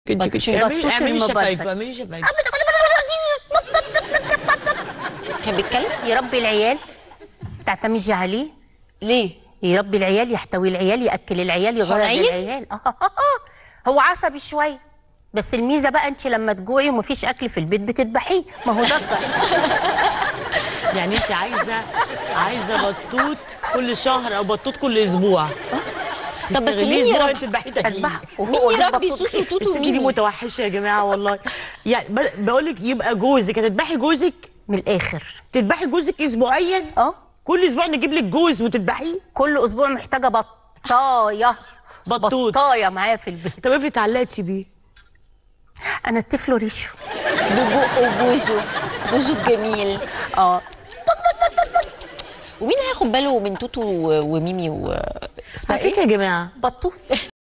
كنت كنت بطوط اعملي اعملي المبطل. شفايف اعملي شفايف كان بيتكلم يربي العيال تعتمدي عليه ليه؟ يربي العيال يحتوي العيال ياكل العيال يغير حنين؟ العيال آه آه آه. هو عصبي شويه بس الميزه بقى انت لما تجوعي ومفيش اكل في البيت بتذبحيه ما هو ذكر يعني انت عايزه عايزه بطوط كل شهر او بطوط كل اسبوع طب بس تستغليه مين اسبوع يربي؟ انت تذبحيه تاكليه اذبحه مين يربي بطوط سوسو توتو الست دي وميمي؟ متوحشه يا جماعه والله يعني بقول لك يبقى جوزك هتذبحي جوزك من الاخر تذبحي جوزك اسبوعيا اه كل اسبوع نجيب لك جوز وتذبحيه كل اسبوع محتاجه بطايه بطوط. بطايه معايا في البيت طب افرض اتعلقتي بيه انا الطفل ريشو ببقه وبوزه بوزه الجميل اه ومين هياخد باله من توتو و- وميمي و اسمها على ايه؟ فكره يا جماعه بطوط